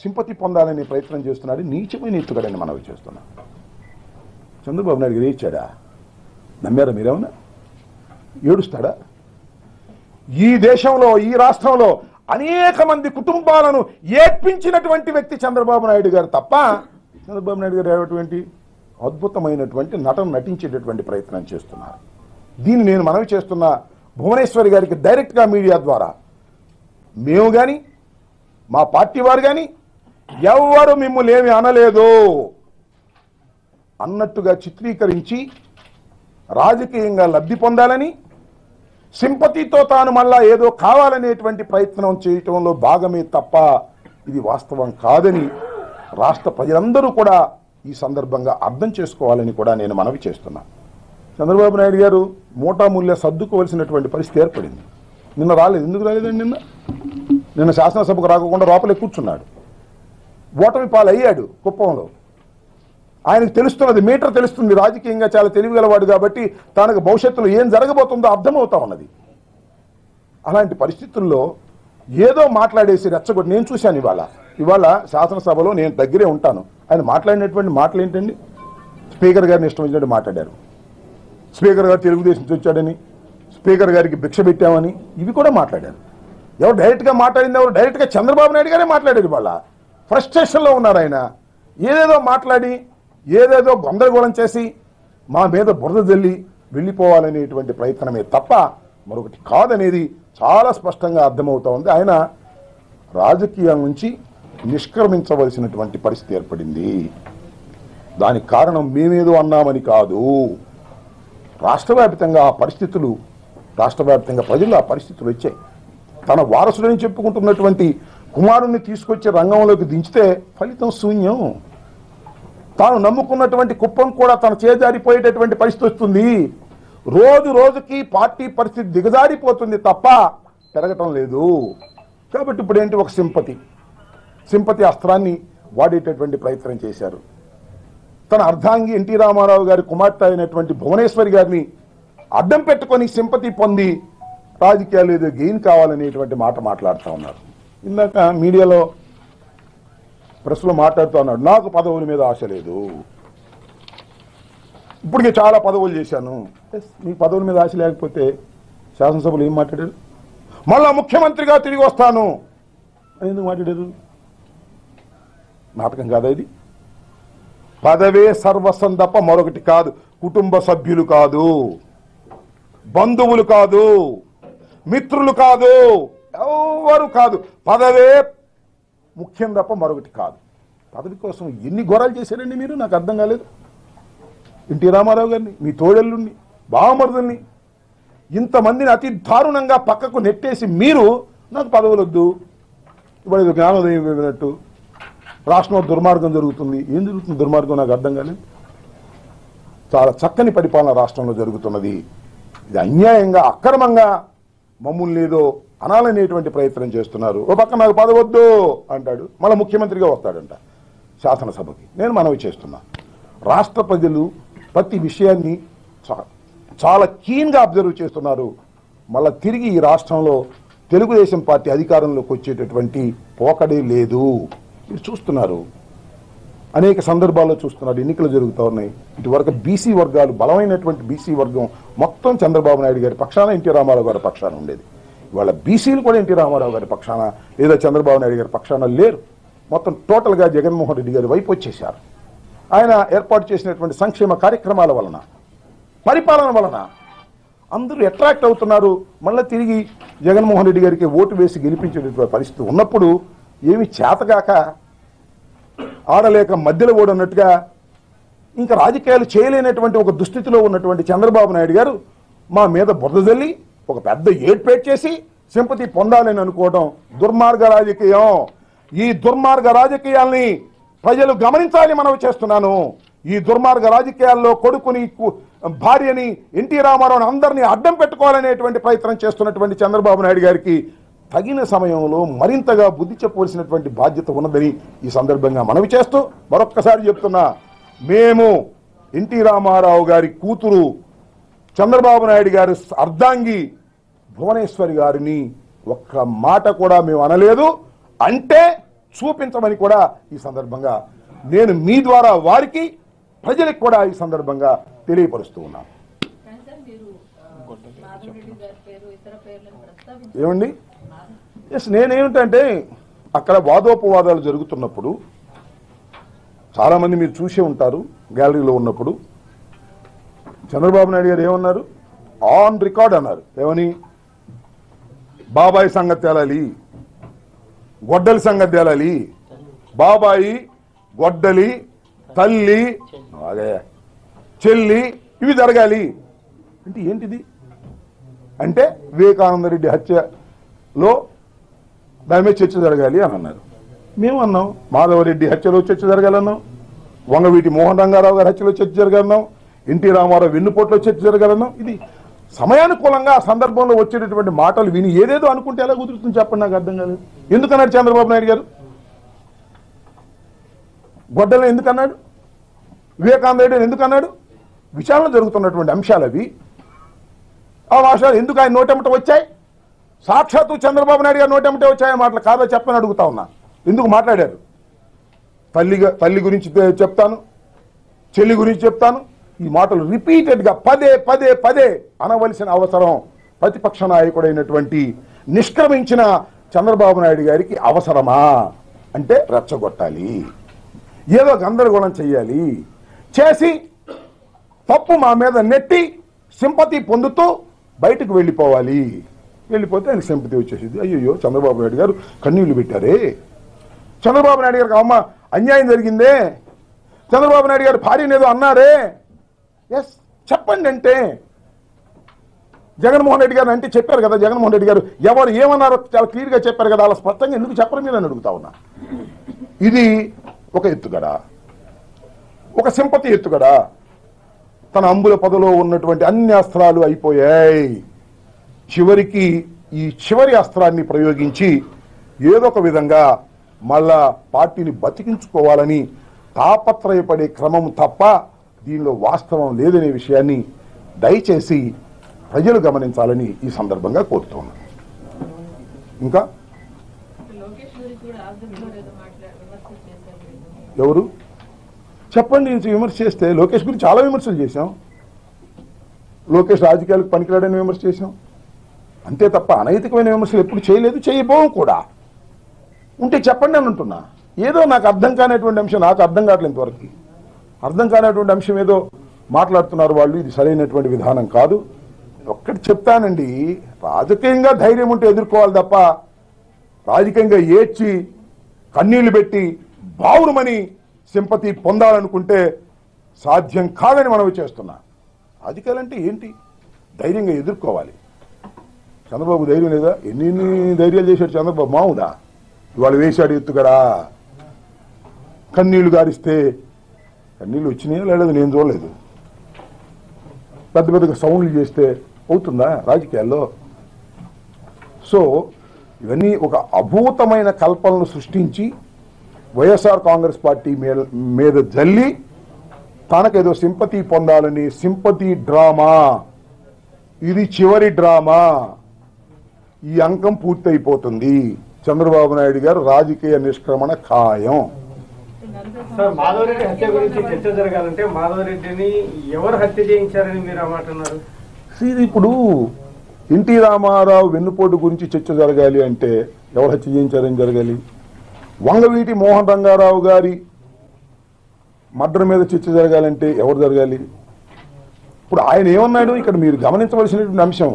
Sympathy పొందాలనే ప్రయత్నం చేస్తున్నాడు నీచమైన ఎత్తుగడని మనవి చేస్తున్నా చంద్రబాబు నాయుడు గారు ఇచ్చాడా నమ్మారా మీరేమన్నా ఏడుస్తాడా ఈ దేశంలో ఈ రాష్ట్రంలో అనేక మంది కుటుంబాలను ఏడ్పించినటువంటి వ్యక్తి చంద్రబాబు నాయుడు గారు తప్ప చంద్రబాబు నాయుడు గారు ఏటువంటి అద్భుతమైనటువంటి నటన నటించేటటువంటి ప్రయత్నం చేస్తున్నారు దీన్ని నేను మనవి చేస్తున్న భువనేశ్వరి గారికి డైరెక్ట్గా మీడియా ద్వారా మేము కానీ మా పార్టీ వారు కానీ ఎవ్వరు మిమ్మల్ని ఏమి అనలేదు అన్నట్టుగా చిత్రీకరించి రాజకీయంగా లబ్ధి పొందాలని సింపతితో తాను మళ్ళా ఏదో కావాలనేటువంటి ప్రయత్నం చేయటంలో భాగమే తప్ప ఇది వాస్తవం కాదని రాష్ట్ర ప్రజలందరూ కూడా ఈ సందర్భంగా అర్థం చేసుకోవాలని కూడా నేను మనవి చేస్తున్నా చంద్రబాబు నాయుడు గారు మూటామూల్య సర్దుకోవలసినటువంటి పరిస్థితి ఏర్పడింది నిన్న రాలేదు ఎందుకు రాలేదండి నిన్న నిన్న శాసనసభకు రాకుండా లోపలే కూర్చున్నాడు ఓటమి పాలు అయ్యాడు కుప్పంలో ఆయనకు తెలుస్తున్నది మీటర్ తెలుస్తుంది రాజకీయంగా చాలా తెలివిగలవాడు కాబట్టి తనకు భవిష్యత్తులో ఏం జరగబోతుందో అర్థమవుతా ఉన్నది అలాంటి పరిస్థితుల్లో ఏదో మాట్లాడేసి రెచ్చగొట్టి నేను చూశాను ఇవాళ ఇవాళ శాసనసభలో నేను దగ్గరే ఉంటాను ఆయన మాట్లాడినటువంటి మాటలు ఏంటండి స్పీకర్ గారిని ఇష్టం వచ్చినట్టు మాట్లాడారు స్పీకర్ గారు తెలుగుదేశం నుంచి వచ్చాడని స్పీకర్ గారికి భిక్ష పెట్టామని ఇవి కూడా మాట్లాడారు ఎవరు డైరెక్ట్గా మాట్లాడింది ఎవరు డైరెక్ట్గా చంద్రబాబు నాయుడు గారే మాట్లాడారు ఇవాళ ఫ్రస్ట్రేషన్లో ఉన్నారు ఆయన ఏదేదో మాట్లాడి ఏదేదో గందరగోళం చేసి మా మీద బురద జల్లి వెళ్ళిపోవాలనేటువంటి ప్రయత్నమే తప్ప మరొకటి కాదనేది చాలా స్పష్టంగా అర్థమవుతా ఉంది ఆయన రాజకీయం నుంచి నిష్క్రమించవలసినటువంటి పరిస్థితి ఏర్పడింది దానికి కారణం మేమేదో అన్నామని కాదు రాష్ట్ర వ్యాప్తంగా ఆ పరిస్థితులు రాష్ట్ర వ్యాప్తంగా ప్రజలు ఆ పరిస్థితులు వచ్చాయి తన వారసుడని చెప్పుకుంటున్నటువంటి కుమారుణ్ణి తీసుకొచ్చి రంగంలోకి దించితే ఫలితం శూన్యం తాను నమ్ముకున్నటువంటి కుప్పం కూడా తన చేజారిపోయేటటువంటి పరిస్థితి వస్తుంది రోజు రోజుకి పార్టీ పరిస్థితి దిగజారిపోతుంది తప్ప పెరగటం లేదు కాబట్టి ఇప్పుడు ఏంటి ఒక సింపతి సింపతి అస్త్రాన్ని వాడేటటువంటి ప్రయత్నం చేశారు తన అర్ధాంగి ఎన్టీ రామారావు గారి కుమార్తె అయినటువంటి భువనేశ్వరి గారిని అడ్డం పెట్టుకొని సింపతి పొంది రాజకీయాలు ఏదో గెయిన్ కావాలనేటువంటి మాట మాట్లాడుతూ ఉన్నారు ఇందాక మీడియాలో ప్రెస్లో మాట్లాడుతూ ఉన్నాడు నాకు పదవుల మీద ఆశ లేదు ఇప్పటికే చాలా పదవులు చేశాను ఎస్, మీ పదవుల మీద ఆశ లేకపోతే శాసనసభలో ఏం మాట్లాడారు మళ్ళా ముఖ్యమంత్రిగా తిరిగి వస్తాను అని ఎందుకు మాట్లాడారు నాటకం కాదా ఇది పదవే సర్వస్వం తప్ప మరొకటి కాదు కుటుంబ సభ్యులు కాదు బంధువులు కాదు మిత్రులు కాదు ఎవరు కాదు పదవే ముఖ్యం తప్ప మరొకటి కాదు పదవి కోసం ఎన్ని ఘోరాలు చేశారండి మీరు నాకు అర్థం కాలేదు ఎన్టీ రామారావు గారిని మీ తోడెల్లుణ్ణి బావమరుదుల్ని ఇంతమందిని అతి దారుణంగా పక్కకు నెట్టేసి మీరు నాకు పదవులు వద్దు ఇప్పుడు ఇది జ్ఞానోదయం ఇవ్వనట్టు రాష్ట్రంలో దుర్మార్గం జరుగుతుంది ఏం జరుగుతుంది దుర్మార్గం నాకు అర్థం కాలేదు చాలా చక్కని పరిపాలన రాష్ట్రంలో జరుగుతున్నది ఇది అన్యాయంగా అక్రమంగా మమ్మల్ని ఏదో అనాలనేటువంటి ప్రయత్నం చేస్తున్నారు ఓ పక్క నాకు పదవద్దు అంటాడు మళ్ళీ ముఖ్యమంత్రిగా వస్తాడంట శాసనసభకి నేను మనవి చేస్తున్నా రాష్ట్ర ప్రజలు ప్రతి విషయాన్ని చా- చాలా కీన్గా అబ్జర్వ్ చేస్తున్నారు మళ్ళా తిరిగి ఈ రాష్ట్రంలో తెలుగుదేశం పార్టీ అధికారంలోకి వచ్చేటటువంటి పోకడే లేదు మీరు చూస్తున్నారు అనేక సందర్భాల్లో చూస్తున్నారు ఎన్నికలు జరుగుతూ ఉన్నాయి ఇటువరకు బీసీ వర్గాలు బలమైనటువంటి బీసీ వర్గం మొత్తం చంద్రబాబు నాయుడు గారి పక్షాన ఎన్టీ రామారావు గారి పక్షాన ఉండేది ఇవాళ బీసీలు కూడా ఎన్టీ రామారావు గారి పక్షాన లేదా చంద్రబాబు నాయుడు గారి పక్షాన లేరు మొత్తం టోటల్గా జగన్మోహన్ రెడ్డి గారి వైపు వచ్చేశారు ఆయన ఏర్పాటు చేసినటువంటి సంక్షేమ కార్యక్రమాల వలన పరిపాలన వలన అందరూ అట్రాక్ట్ అవుతున్నారు మళ్ళీ తిరిగి జగన్మోహన్ రెడ్డి గారికి ఓటు వేసి గెలిపించేటటువంటి పరిస్థితి ఉన్నప్పుడు ఏమి చేతగాక ఆడలేక మధ్యలో ఓడన్నట్టుగా ఇంకా రాజకీయాలు చేయలేనటువంటి ఒక దుస్థితిలో ఉన్నటువంటి చంద్రబాబు నాయుడు గారు మా మీద బురద జల్లి ఒక పెద్ద ఏడ్పేట్ చేసి సింపతి పొందాలని అనుకోవడం దుర్మార్గ రాజకీయం ఈ దుర్మార్గ రాజకీయాల్ని ప్రజలు గమనించాలి మనవి చేస్తున్నాను ఈ దుర్మార్గ రాజకీయాల్లో కొడుకుని కు- భార్యని ఎన్టీ రామారావుని అందరినీ అడ్డం పెట్టుకోవాలనేటువంటి ప్రయత్నం చేస్తున్నటువంటి చంద్రబాబు నాయుడు గారికి తగిన సమయంలో మరింతగా బుద్ధి చెప్పవలసినటువంటి బాధ్యత ఉన్నదని ఈ సందర్భంగా మనవి చేస్తూ మరొక్కసారి చెప్తున్నా మేము ఎన్టీ రామారావు గారి కూతురు చంద్రబాబు నాయుడు గారి అర్ధాంగి భువనేశ్వరి గారిని ఒక్క మాట కూడా మేము అనలేదు అంటే చూపించమని కూడా ఈ సందర్భంగా నేను మీ ద్వారా వారికి ప్రజలకు కూడా ఈ సందర్భంగా తెలియపరుస్తూ ఉన్నాను కానీ సార్ మీరు ఆ, మాధవరెడ్డి గారి పేరు ఇతర పేర్లను ప్రస్తావించారు ఏమండి ఎస్ నేనేమిటంటే అక్కడ వాదోపవాదాలు జరుగుతున్నప్పుడు చాలామంది మీరు చూసే ఉంటారు గ్యాలరీలో ఉన్నప్పుడు చంద్రబాబు నాయుడు గారు ఏమన్నారు ఆన్ రికార్డ్ అన్నారు ఏమని బాబాయి సంగతి తేలాలి గొడ్డలి సంగతి తేలాలి బాబాయి గొడ్డలి తల్లి అదే చెల్లి ఇవి జరగాలి అంటే ఏంటిది అంటే వివేకానంద రెడ్డి హత్యలో దాని మీద చర్చ జరగాలి అని అన్నారు మేము అన్నాం మాధవరెడ్డి హత్యలో చర్చ జరగాలన్నాం వంగవీటి మోహన్ రంగారావు గారి హత్యలో చర్చ జరగాలన్నాం ఎన్టీ రామారావు వెన్నుపోట్లో చర్చ జరగాలన్నాం ఇది సమయానుకూలంగా ఆ సందర్భంలో వచ్చేటటువంటి మాటలు విని ఏదేదో అనుకుంటే ఎలా కుదురుతుంది చెప్పండి నాకు అర్థం కాలేదు ఎందుకన్నాడు చంద్రబాబు నాయుడు గారు గొడ్డలు ఎందుకన్నాడు వివేకానంద రెడ్డి ఎందుకన్నాడు విచారణ జరుగుతున్నటువంటి అంశాలు అవి ఆ భాషలు ఎందుకు ఆయన నోటెమట వచ్చాయి సాక్షాత్తు చంద్రబాబు నాయుడు గారు నోటెమటే వచ్చాయి మాటలు కాదో చెప్పని అడుగుతా ఉన్నా ఎందుకు మాట్లాడారు తల్లిగా తల్లి గురించి తె- చెప్తాను చెల్లి గురించి చెప్తాను ఈ మాటలు రిపీటెడ్గా పదే పదే పదే అనవలసిన అవసరం ప్రతిపక్ష నాయకుడైనటువంటి నిష్క్రమించిన చంద్రబాబు నాయుడు గారికి అవసరమా అంటే రెచ్చగొట్టాలి ఏదో గందరగోళం చెయ్యాలి చేసి తప్పు మా మీద నెట్టి సింపతి పొందుతూ బయటకు వెళ్ళిపోవాలి వెళ్ళిపోతే ఆయనకు సింపతి వచ్చేసింది అయ్యో చంద్రబాబు నాయుడు గారు కన్నీళ్లు పెట్టారే చంద్రబాబు నాయుడు గారికి అమ్మ అన్యాయం జరిగిందే చంద్రబాబు నాయుడు గారు భార్యను ఏదో అన్నారే ఎస్ చెప్పండి అంటే జగన్మోహన్ రెడ్డి గారు అంటే చెప్పారు కదా జగన్మోహన్ రెడ్డి గారు ఎవరు ఏమన్నారో చాలా క్లియర్గా చెప్పారు కదా అలా స్పష్టంగా ఎందుకు చెప్పరు మీరు అని అడుగుతా ఉన్నా ఇది ఒక ఎత్తుగడ ఒక సింపతి ఎత్తుగడ తన అంబుల పదలో ఉన్నటువంటి అన్ని అస్త్రాలు అయిపోయాయి చివరికి ఈ చివరి అస్త్రాన్ని ప్రయోగించి ఏదో ఒక విధంగా మళ్ళా పార్టీని బతికించుకోవాలని తాపత్రయపడే క్రమం తప్ప దీనిలో వాస్తవం లేదనే విషయాన్ని దయచేసి ప్రజలు గమనించాలని ఈ సందర్భంగా కోరుతున్నాను ఇంకా లోకేష్ గురించి కూడా ఆఫ్ ద రికార్డ్ ఏదో మాట్లాడి విమర్శ చేశారు మీరు. ఎవరు చెప్పండి ఇంత విమర్శ చేస్తే లోకేష్ గురించి చాలా విమర్శలు చేశాం లోకేష్ రాజకీయాలకు పనికిరాడని విమర్శ చేశాం అంతే తప్ప అనైతికమైన విమర్శలు ఎప్పుడు చేయలేదు చేయబోం కూడా ఉంటే చెప్పండి అని అంటున్నా ఏదో నాకు అర్థం కానటువంటి అంశం నాకు అర్థం కావట్లేదు ఇంతవరకు అర్థం కానటువంటి అంశం ఏదో మాట్లాడుతున్నారు వాళ్ళు ఇది సరైనటువంటి విధానం కాదు ఒక్కటి చెప్తానండి రాజకీయంగా ధైర్యం ఉంటే ఎదుర్కోవాలి తప్ప రాజకీయంగా ఏడ్చి కన్నీళ్లు పెట్టి బావురుమని సింపతి పొందాలనుకుంటే సాధ్యం కాదని మనవి చేస్తున్నా రాజకీయాలంటే ఏంటి ధైర్యంగా ఎదుర్కోవాలి చంద్రబాబు ధైర్యం లేదా ఎన్ని ఎన్ని ధైర్యాలు చేశాడు చంద్రబాబు మామూదా ఇవాళ వేశాడు ఎత్తుగడా కన్నీళ్లు గారిస్తే కన్నీళ్ళు వచ్చినాయో లేదో నేను చూడలేదు పెద్ద పెద్దగా సౌండ్లు చేస్తే అవుతుందా రాజకీయాల్లో సో ఇవన్నీ ఒక అభూతమైన కల్పనలు సృష్టించి వైఎస్ఆర్ కాంగ్రెస్ పార్టీ మీద మీద జల్లి తనకేదో సింపతి పొందాలని సింపతి డ్రామా ఇది చివరి డ్రామా ఈ అంకం పూర్తయిపోతుంది చంద్రబాబు నాయుడు గారు రాజకీయ నిష్క్రమణ ఖాయం నలభై సార్ మాధవరెడ్డి హత్య సంవత్సరాలు గురించి చర్చ జరగాలంటే మాధవరెడ్డిని ఎవరు హత్య చేయించారని మీరు ఆ మాట అన్నారు ఇది ఇప్పుడు ఎన్టీ రామారావు వెన్నుపోటు గురించి చర్చ జరగాలి అంటే ఎవరు హత్య చేయించారని జరగాలి వంగవీటి మోహన్ రంగారావు గారి మర్డర్ మీద చర్చ జరగాలంటే ఎవరు జరగాలి ఇప్పుడు ఆయన ఏమన్నాడు ఇక్కడ మీరు గమనించవలసినటువంటి అంశం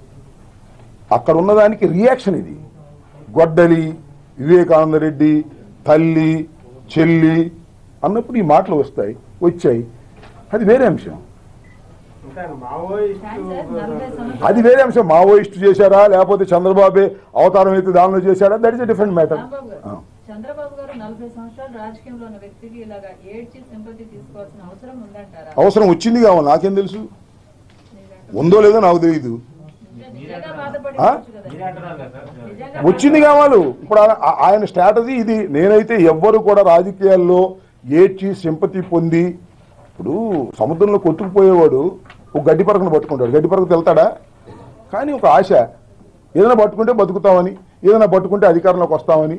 అక్కడ ఉన్నదానికి రియాక్షన్ ఇది గొడ్డలి వివేకానంద రెడ్డి తల్లి చెల్లి అన్నప్పుడు ఈ మాటలు వస్తాయి వచ్చాయి అది వేరే అంశం అంటే ఆయన మావోయిస్టు కానీ సార్ నలభై సంవత్సరాలు అది వేరే అంశం మావోయిస్టు చేశారా లేకపోతే చంద్రబాబే అవతారం అయితే దానిలో చేశాడా that is different matter Rambabu garu Chandrababu గారు నలభై సంవత్సరాలు రాజకీయంలో ఉన్న వ్యక్తికి ఇలాగా ఏడ్చి సింపతి తీసుకోవాల్సిన అవసరం ఉందంటారా అవసరం వచ్చింది కావాలి నాకేం తెలుసు ఉందో లేదో నాకు తెలియదు నిజంగా బాధపడి ఆ? ఉండొచ్చు కదా. నిజంగా వచ్చింది కావాలి ఇప్పుడు ఆ- ఆ- ఆయన స్ట్రాటజీ ఇది నేనైతే ఎవ్వరు కూడా రాజకీయాల్లో ఏడ్చి సింపతి పొంది ఇప్పుడు సముద్రంలో కొట్టుకుపోయేవాడు ఒక గడ్డి పరకను పట్టుకుంటాడు గడ్డి పరకు వెళ్తాడా కానీ ఒక ఆశ ఏదైనా పట్టుకుంటే బతుకుతామని ఏదైనా పట్టుకుంటే అధికారంలోకి వస్తామని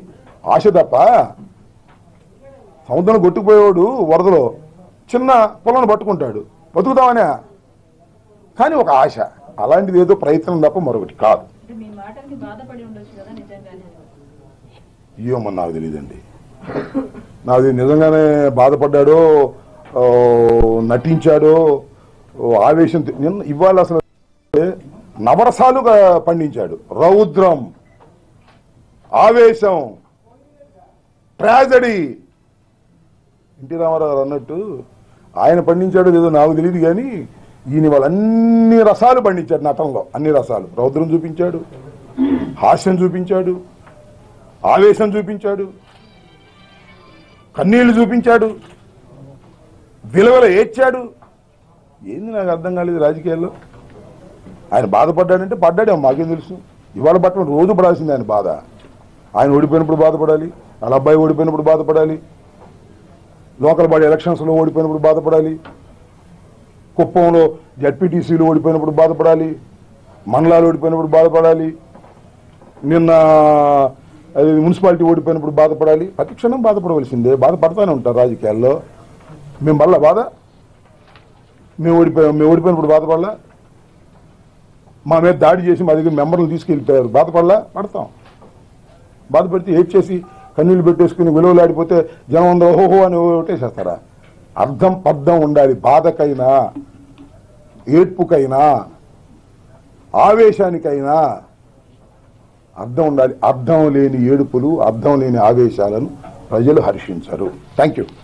ఆశ తప్ప సముద్రం కొట్టుకుపోయేవాడు వరదలో చిన్న పొలం పట్టుకుంటాడు బతుకుతామనే కానీ ఒక ఆశ అలాంటిది ఏదో ప్రయత్నం తప్ప మరొకటి కాదు అంటే మీ మాటల్ని బాధపడి ఉండొచ్చు కదా నిజంగానే ఏమో నాకు తెలియదండి నాది నిజంగానే బాధపడ్డాడో ఓ, నటించాడో ఓ, ఆవేశం తె- నిన్న ఇవాళ అసలు నవరసాలుగా పండించాడు రౌద్రం ఆవేశం ట్రాజడీ ఎన్టీ రామారావు గారు అన్నట్టు ఆయన పండించాడో లేదో నాకు తెలియదు కానీ ఈయన వాళ్ళు అన్ని రసాలు పండించాడు నటనలో అన్ని రసాలు రౌద్రం చూపించాడు హాస్యం చూపించాడు ఆవేశం చూపించాడు కన్నీళ్లు చూపించాడు విలువల ఏడ్చాడు ఏంది నాకు అర్థం కాలేదు రాజకీయాల్లో ఆయన బాధపడ్డాడంటే పడ్డాడే మాకేం తెలుసు ఇవాళ పట్టడం రోజు పడాల్సింది ఆయన బాధ ఆయన ఓడిపోయినప్పుడు బాధపడాలి వాళ్ళ అబ్బాయి ఓడిపోయినప్పుడు బాధపడాలి లోకల్ బాడీ ఎలక్షన్స్లో ఓడిపోయినప్పుడు బాధపడాలి కుప్పంలో జడ్పీటీసీలు ఓడిపోయినప్పుడు బాధపడాలి మండలాలు ఓడిపోయినప్పుడు బాధపడాలి నిన్న అది మున్సిపాలిటీ ఓడిపోయినప్పుడు బాధపడాలి ప్రతి క్షణం బాధపడవలసిందే బాధపడతానే ఉంటారు రాజకీయాల్లో మేము మళ్ళా బాధ మేము ఓడిపోయాం మేము ఓడిపోయినప్పుడు బాధపడలా మా మీద దాడి చేసి మా దగ్గర మెంబర్లు తీసుకెళ్ళిపోయారు బాధపడలా పడతాం బాధపడితే ఏడ్ చేసి కన్నీళ్ళు పెట్టేసుకుని విలువలాడిపోతే జనం అందరూ ఓహో అని ఓటేసేస్తారా అర్థం పద్ధం ఉండాలి బాధకైనా ఏడ్పుకైనా ఆవేశానికైనా అర్థం ఉండాలి అర్థం లేని ఏడుపులు అర్థం లేని ఆవేశాలను ప్రజలు హర్షించరు థ్యాంక్ యూ